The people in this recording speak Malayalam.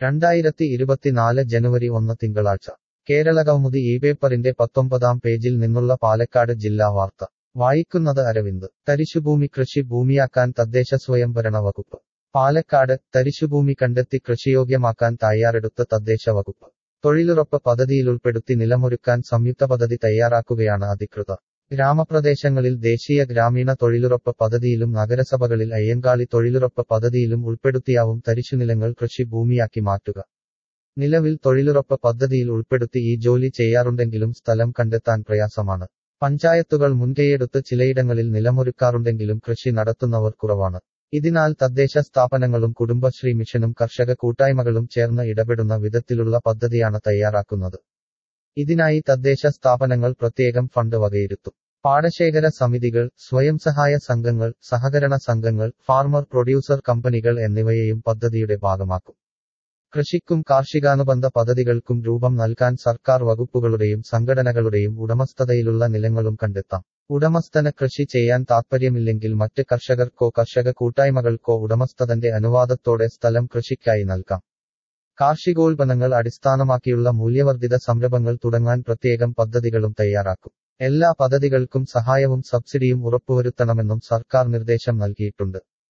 രണ്ടായിരത്തി ഇരുപത്തിനാല് ജനുവരി ഒന്ന് തിങ്കളാഴ്ച കേരളകൗമുദി ഈ പേപ്പറിന്റെ പത്തൊമ്പതാം പേജിൽ നിന്നുള്ള പാലക്കാട് ജില്ലാ വാർത്ത വായിക്കുന്നത് അരവിന്ദ് തരിശുഭൂമി കൃഷി ഭൂമിയാക്കാൻ തദ്ദേശ സ്വയംഭരണ വകുപ്പ് പാലക്കാട് തരിശുഭൂമി കണ്ടെത്തി കൃഷിയോഗ്യമാക്കാൻ തയ്യാറെടുത്ത തദ്ദേശ വകുപ്പ് തൊഴിലുറപ്പ് പദ്ധതിയിലുൾപ്പെടുത്തി നിലമൊരുക്കാൻ സംയുക്ത പദ്ധതി തയ്യാറാക്കുകയാണ് അധികൃതർ ഗ്രാമപ്രദേശങ്ങളിൽ ദേശീയ ഗ്രാമീണ തൊഴിലുറപ്പ് പദ്ധതിയിലും നഗരസഭകളിൽ അയ്യങ്കാളി തൊഴിലുറപ്പ് പദ്ധതിയിലും ഉൾപ്പെടുത്തിയാവും തരിശുനിലങ്ങൾ കൃഷി ഭൂമിയാക്കി മാറ്റുക നിലവിൽ തൊഴിലുറപ്പ് പദ്ധതിയിൽ ഉൾപ്പെടുത്തി ഈ ജോലി ചെയ്യാറുണ്ടെങ്കിലും സ്ഥലം കണ്ടെത്താൻ പ്രയാസമാണ് പഞ്ചായത്തുകൾ മുൻകൈയെടുത്ത് ചിലയിടങ്ങളിൽ നിലമൊരുക്കാറുണ്ടെങ്കിലും കൃഷി നടത്തുന്നവർ കുറവാണ് ഇതിനാൽ തദ്ദേശ സ്ഥാപനങ്ങളും കുടുംബശ്രീ മിഷനും കർഷക കൂട്ടായ്മകളും ചേർന്ന് ഇടപെടുന്ന വിധത്തിലുള്ള പദ്ധതിയാണ് തയ്യാറാക്കുന്നത് ഇതിനായി തദ്ദേശ സ്ഥാപനങ്ങൾ പ്രത്യേകം ഫണ്ട് വകയിരുത്തും പാടശേഖര സമിതികൾ സ്വയം സഹായ സംഘങ്ങൾ സഹകരണ സംഘങ്ങൾ ഫാർമർ പ്രൊഡ്യൂസർ കമ്പനികൾ എന്നിവയെയും പദ്ധതിയുടെ ഭാഗമാക്കും കൃഷിക്കും കാർഷികാനുബന്ധ പദ്ധതികൾക്കും രൂപം നൽകാൻ സർക്കാർ വകുപ്പുകളുടെയും സംഘടനകളുടെയും ഉടമസ്ഥതയിലുള്ള നിലങ്ങളും കണ്ടെത്താം ഉടമസ്ഥന് കൃഷി ചെയ്യാൻ താൽപ്പര്യമില്ലെങ്കിൽ മറ്റ് കർഷകർക്കോ കർഷക കൂട്ടായ്മകൾക്കോ ഉടമസ്ഥതന്റെ അനുവാദത്തോടെ സ്ഥലം കൃഷിക്കായി നൽകാം കാർഷികോൽപ്പന്നങ്ങൾ അടിസ്ഥാനമാക്കിയുള്ള മൂല്യവർദ്ധിത സംരംഭങ്ങൾ തുടങ്ങാൻ പ്രത്യേകം പദ്ധതികളും തയ്യാറാക്കും എല്ലാ പദ്ധതികൾക്കും സഹായവും സബ്സിഡിയും ഉറപ്പുവരുത്തണമെന്നും സർക്കാർ നിർദ്ദേശം നൽകിയിട്ടുണ്ട്